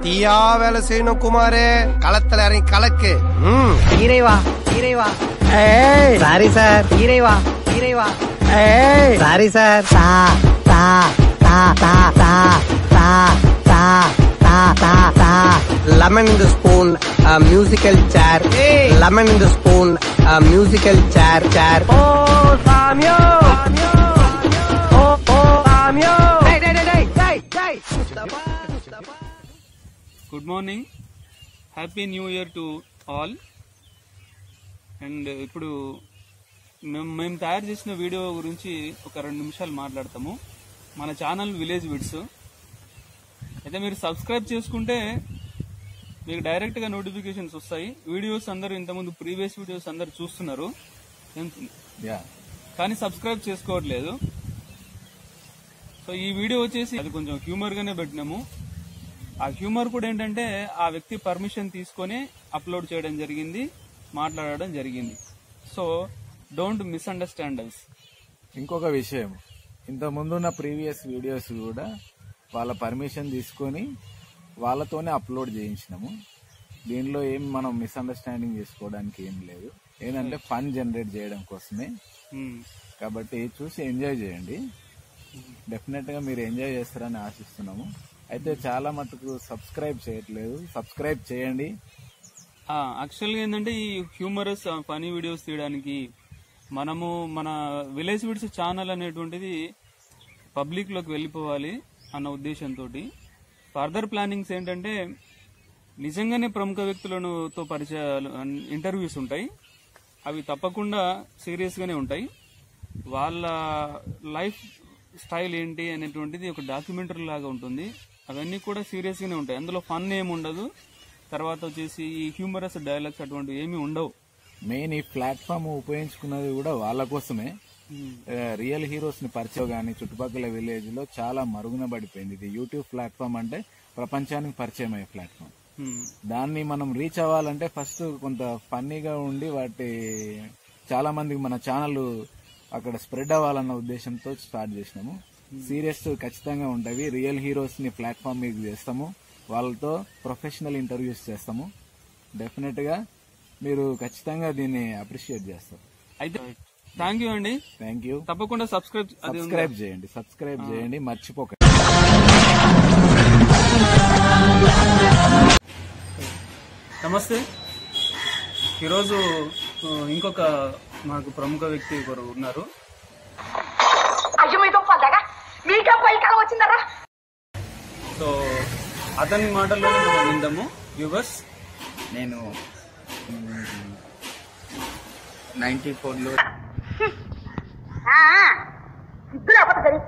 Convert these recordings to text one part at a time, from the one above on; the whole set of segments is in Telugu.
தீயா வேலை செய்யணும் குமாரே களத்துல இறங்கி கலக்கு ம். இறைவா இறைவா సారీ సార్ இறைவா இறைவா సారీ సార్ తా తా తా తా తా తా తా తా తా తా lemon in the spoon musical chair lemon in the spoon musical chair chair ஓ சாமியோ ஓ ஓ சாமியோ டேய் டேய் டேய் டேய் டேய் good morning happy new year to all and ఇప్పుడు మేము మేము తయారు చేసిన వీడియో గురించి ఒక రెండు నిమిషాలు మాట్లాడతాము మన ఛానల్ విలేజ్ విడ్స్ అయితే మీరు సబ్స్క్రైబ్ చేసుకుంటే మీకు డైరెక్ట్గా నోటిఫికేషన్స్ వస్తాయి వీడియోస్ అందరూ ఇంతకుముందు ప్రీవియస్ వీడియోస్ అందరు చూస్తున్నారు ఏం- కానీ సబ్స్క్రైబ్ చేసుకోవట్లేదు సో ఈ వీడియో వచ్చేసి అది కొంచెం హ్యూమర్ గానే పెట్టినాము ఆ హ్యూమర్ కూడా ఏంటంటే ఆ వ్యక్తి పర్మిషన్ తీసుకొని అప్లోడ్ చేయడం జరిగింది మాట్లాడడం జరిగింది సో డోంట్ మిస్అండర్స్టాండ్ అస్ ఇంకొక విషయం ఇంత ముందున్న ప్రీవియస్ వీడియోస్ కూడా వాళ్ళ పర్మిషన్ తీసుకొని వాళ్ళతోనే అప్లోడ్ చేయించినాము దీనిలో ఏం మనం మిస్అండర్స్టాండింగ్ చేసుకోవడానికి ఏం లేదు ఏంటంటే ఫన్ జనరేట్ చేయడం కోసమే కాబట్టి చూసి ఎంజాయ్ చేయండి డెఫినెట్ గా మీరు ఎంజాయ్ చేస్తారని ఆశిస్తున్నాము అయితే చాలా మటుకు సబ్స్క్రైబ్ చేయట్లేదు సబ్స్క్రైబ్ చేయండి యాక్చువల్గా ఏంటంటే ఈ హ్యూమరస్ ఫనీ వీడియోస్ తీయడానికి మనము మన విలేజ్ విడ్స్ ఛానల్ అనేటువంటిది పబ్లిక్ లోకి వెళ్ళిపోవాలి అన్న ఉద్దేశంతో ఫర్దర్ ప్లానింగ్స్ ఏంటంటే నిజంగానే ప్రముఖ వ్యక్తులను తో పరిచయాలు ఇంటర్వ్యూస్ ఉంటాయి అవి తప్పకుండా సీరియస్ గానే ఉంటాయి వాళ్ళ లైఫ్ స్టైల్ ఏంటి అనేటువంటిది ఒక డాక్యుమెంటరీ లాగా ఉంటుంది అవన్నీ కూడా సీరియస్ గానే ఉంటాయి అందులో ఫన్ ఏమి ఉండదు తర్వాత వచ్చేసి ఈ హ్యూమరస్ డైలాగ్స్ అటువంటివి ఏమీ ఉండవు మెయిన్ ఈ ప్లాట్ఫామ్ ఉపయోగించుకున్నది కూడా వాళ్ళ కోసమే రియల్ హీరోస్ ని పరిచయం గానీ చుట్టుపక్కల విలేజ్ లో చాలా మరుగున పడిపోయింది ఇది యూట్యూబ్ ప్లాట్ఫామ్ అంటే ప్రపంచానికి పరిచయం అయ్యే ప్లాట్ఫామ్ Hmm. దాన్ని మనం రీచ్ అవ్వాలంటే ఫస్ట్ కొంత ఫన్నీగా ఉండి వాటి చాలా మందికి మన ఛానల్ అక్కడ స్ప్రెడ్ అవ్వాలన్న ఉద్దేశంతో స్టార్ట్ చేసినాము సీరియస్ ఖచ్చితంగా ఉంటవి రియల్ హీరోస్ ని ప్లాట్ఫామ్ మీకు చేస్తాము వాళ్ళతో ప్రొఫెషనల్ ఇంటర్వ్యూస్ చేస్తాము డెఫినెట్ గా మీరు ఖచ్చితంగా దీన్ని అప్రిషియేట్ చేస్తారు అయితే థ్యాంక్ యూ అండి థ్యాంక్ యూ తప్పకుండా సబ్స్క్రైబ్ అది ఉందా? సబ్స్క్రైబ్ చేయండి సబ్స్క్రైబ్ చేయండి మర్చిపోకండి నమస్తే ఈరోజు ఆ, ఇంకొక మాకు ప్రముఖ వ్యక్తి ఒకరు ఉన్నారు అయ్యో మీతో పడ్డాగా మీకే పై కాలం వచ్చిందరా సో అతని మాటల్లోనే మనం విందాము వ్యూవర్స్ నేను నైన్టీ ఫోర్లో సిగ్గు లేకపోతే సరే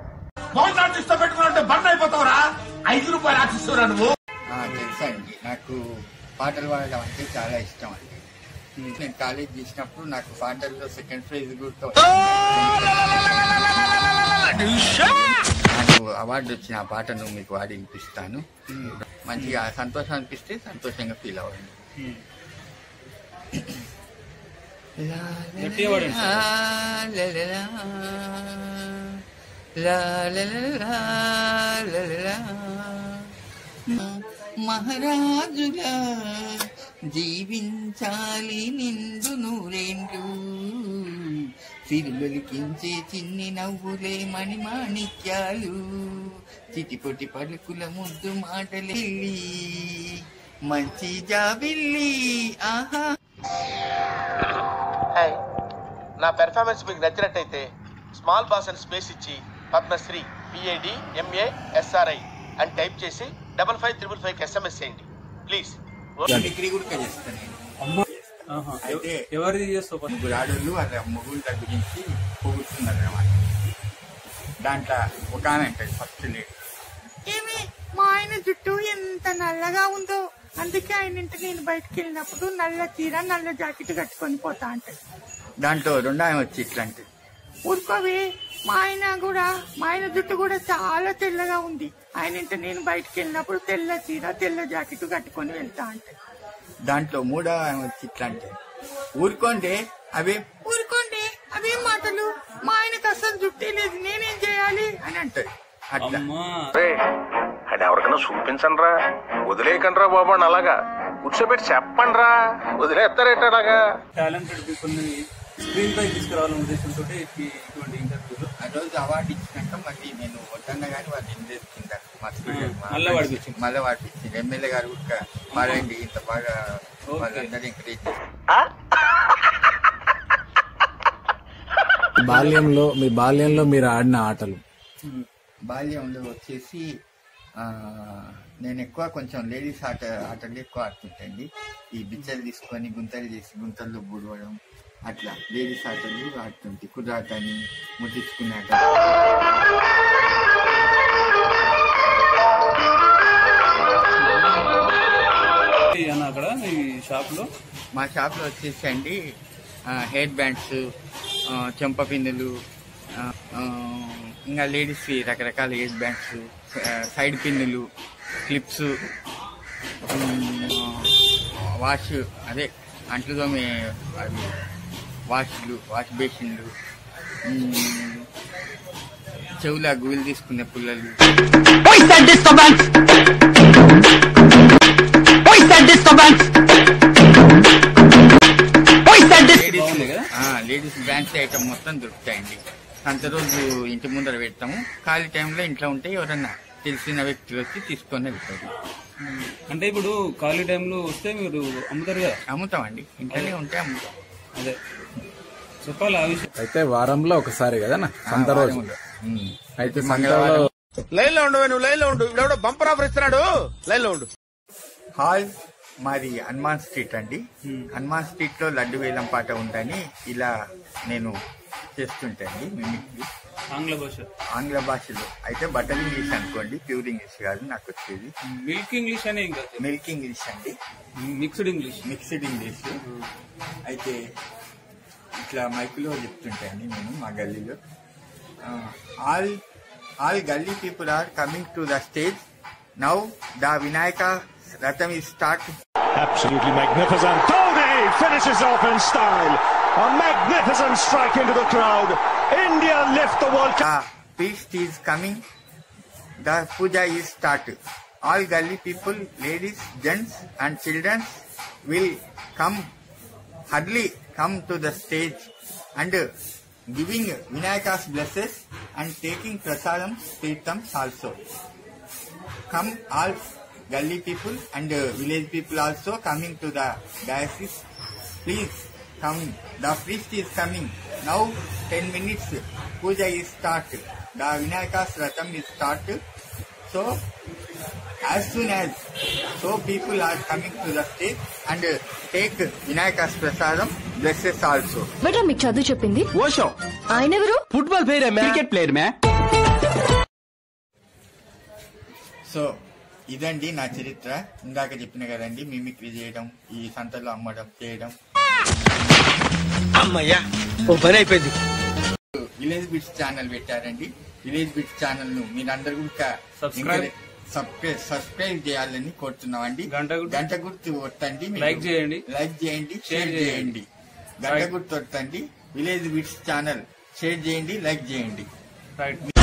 తెలుసా అండి నాకు పాటలు పాడడం అంటే చాలా ఇష్టం అండి నేను కాలేజ్ చేసినప్పుడు నాకు పాటల్లో సెకండ్ ప్రైజ్ గుర్తు నాకు అవార్డు వచ్చిన ఆ పాటను మీకు వాడి వినిపిస్తాను మంచిగా సంతోషం అనిపిస్తే సంతోషంగా ఫీల్ అవ్వండి గట్టిగా పాడండి మహారాజులా జీవించాలి నిండు నూరేండ్లు సిరులొలికించే చిన్ని నవ్వులే మణిమాణిక్యాలు చిటిపొటి పలుకుల ముద్దు మాటలెల్లి మంచి జాబిల్లి ఆహా హాయ్ నా పెర్ఫార్మెన్స్ మీకు నచ్చినట్టయితే స్మాల్ బాస్ అని స్పేస్ ఇచ్చి పద్మశ్రీ పిఏడి ఎంఏ ఎస్ఆర్ఐ అని టైప్ చేసి double five triple five SMS చేయండి ప్లీజ్ డిగ్రీ కూడా చేస్తాను నేను ఆహా. ఎవ- అయితే- ఎవరిది చేస్తావు first? ముగ్గురు ఆడోళ్ళు వాళ్ళ మొగుళ్ళ గురించి పొగుడుతున్నారు అన్నమాట దాంట్లో ఒక ఆమె ఉంటుంది ఫస్ట్ లేడీ ఏమి మా ఆయన జుట్టు ఎంత నల్లగా ఉందో అందుకే ఆయన ఇంటి నేను బయటకు వెళ్ళినప్పుడు నల్ల చీర నల్ల జాకెట్ కట్టుకొని పోతా అంటది దాంట్లో రెండో ఆమె వచ్చి ఇట్లా అంటే ఊరుకోవే మా ఆయన కూడా మా ఆయన జుట్టు కూడా చాలా తెల్లగా ఉంది ఆయన ఇంటి నేను బయటకు వెళ్ళినప్పుడు తెల్ల చీర తెల్ల జాకెట్ కట్టుకొని వెళ్తా అంటది దాంట్లో మూడో ఆమె వచ్చి ఇట్లా అంటే ఊరుకోండి అవే ఊరుకోండి అవేం మాటలు మా ఆయనకు అసలు జుట్టే లేదు నేనేం చేయాలి అని అంటది అట్లా అమ్మా అది ఎవరికైనా చూపించండి రా వదిలేయకండి రా బాబు అని అలాగా కూర్చోబెట్టి చెప్పండి రా వదిలేస్తారేట అలాగా టాలెంటెడ్ పీపుల్ ని స్క్రీన్ పై తీసుకురావాలనే ఉద్దేశంతో ఇటువంటి ఇంటర్వ్యూలు ఆ రోజు అవార్డు ఇచ్చినాక మళ్ళీ నేను వద్దన్నా కానీ వాళ్ళు ఇండేసుకుంటారు మా స్టూడెంట్ మా మళ్ళా వాడికి ఇచ్చింది. మళ్ళీ వాడికి ఇచ్చింది ఎమ్మెల్యే గారు కూడా మారండి ఇంత బాగా వాళ్ళందరూ ఎంకరేజ్ బాల్యంలో మీ బాల్యంలో మీరు ఆడిన ఆటలు బాల్యంలో వచ్చేసి ఆ, నేను ఎక్కువ కొంచెం లేడీస్ ఆట ఆటలు ఎక్కువ ఆడుతుంటండి ఈ బిచ్చలు తీసుకొని గుంతలు చేసి గుంతల్లో బుడవడం అట్లా లేడీస్ ఆటలు ఆడుతుంటే కుర్రాట అని ముట్టించుకున్నాక అన్న అక్కడ ఈ షాప్ లో మా షాప్లో వచ్చేసి అండి హెయిర్ బ్యాండ్స్ చెంప పిన్నులు ఆ, ఆ, ఇంకా లేడీస్ రకరకాల హెయిర్ బ్యాండ్స్ సైడ్ పిన్నులు క్లిప్స్ వాష్ అదే అంట్లు తోమే అవి వాష్లు వాష్ బేసిన్లు ఉమ్, చెవుల గువిలు తీసుకునే పుల్లలు బాగుంది కదా లేడీస్ బ్రాంచ్ ఐటమ్ మొత్తం దొరుకుతాయండి అంత రోజు ఇంటి ముందర పెడతాము ఖాళీ టైంలో ఇంట్లో ఉంటే ఎవరన్నా తెలిసిన వ్యక్తులు వచ్చి తీసుకొని వెళ్తారు అంటే ఇప్పుడు ఖాళీ టైంలో వస్తే మీరు అమ్ముతారు కదా అమ్ముతామండి ఇంట్లోనే ఉంటే అమ్ముతాం అదే చెప్పాలి ఆ విషయం అయితే వారంలో ఒకసారి కదా సంత రోజు ఉమ్. అయితే మంగళవారం సంతలో లైన్ లో ఉండు నువ్వు లైన్ లో ఉండు ఇప్పుడు బంపర్ ఆఫర్ ఇస్తున్నాడు లైన్ లో ఉండు హాల్ మాది హనుమాన్ స్ట్రీట్ అండి హనుమాన్ స్ట్రీట్ లో లడ్డు వేలం పాట ఉందని ఇలా నేను చేస్తుంటండి మిమిక్రీ ఆంగ్ల భాష ఆంగ్ల భాషలో అయితే బటర్ ఇంగ్లీష్ అనుకోండి ప్యూర్ ఇంగ్లీష్ కాదు నాకు వచ్చేది మిల్క్ ఇంగ్లీష్ అనే ఇంకా మిల్క్ ఇంగ్లీష్ అండి మిక్స్డ్ ఇంగ్లీష్ మిక్స్డ్ ఇంగ్లీష్ అయితే ఇట్లా మైకులో చెప్తుంటాయండి నేను మా గల్లీలో all all galli people are coming to the stage now the Vinayaka ratham ఈ start Absolutely magnificent. Tony finishes off in style. A magnificent strike into the crowd. India lift the World Cup. The priest is coming. The puja is started. All gully people, ladies, gents, and children will come hardly come to the stage and uh, giving Vinayaka's blessings and taking prasadam tirthams also. Come all gully people and uh, village people also coming to the diocese. Please come. The priest is coming. Now 10 minutes puja is start. The Vinayaka's Ratham is start. So as soon as so people are coming to the stage and uh, take Vinayaka's Prasadam blesses also. బేటా మీకు చదువు చెప్పింది ఓషో ఆయన ఎవరు ఫుట్బాల్ ప్లేయర్ క్రికెట్ ప్లేయర్ మే సో ఇదండి నా చరిత్ర ఇందాక చెప్పిన కదండి మిమిక్రీ చేయడం ఈ సంతలో అమ్మడం చేయడం అమ్మయ్యా ఓ పని అయిపోయింది విలేజ్ బిట్స్ ఛానల్ పెట్టారండి విలేజ్ బిట్స్ ఛానల్ ను మీరందరూ కూడా Subscribe. సబ్స్క్రైబ్ సబ్స్క్రైబ్ చేయాలని కోరుతున్నామండి గంట గుర్తు- గంట గుర్తు కొట్టండి మీరు. లైక్ చేయండి. లైక్ చేయండి షేర్ షేర్ చేయండి. చేయండి గంట రైట్. గుర్తు కొట్టండి విలేజ్ బిట్స్ ఛానల్ షేర్ చేయండి లైక్ చేయండి రైట్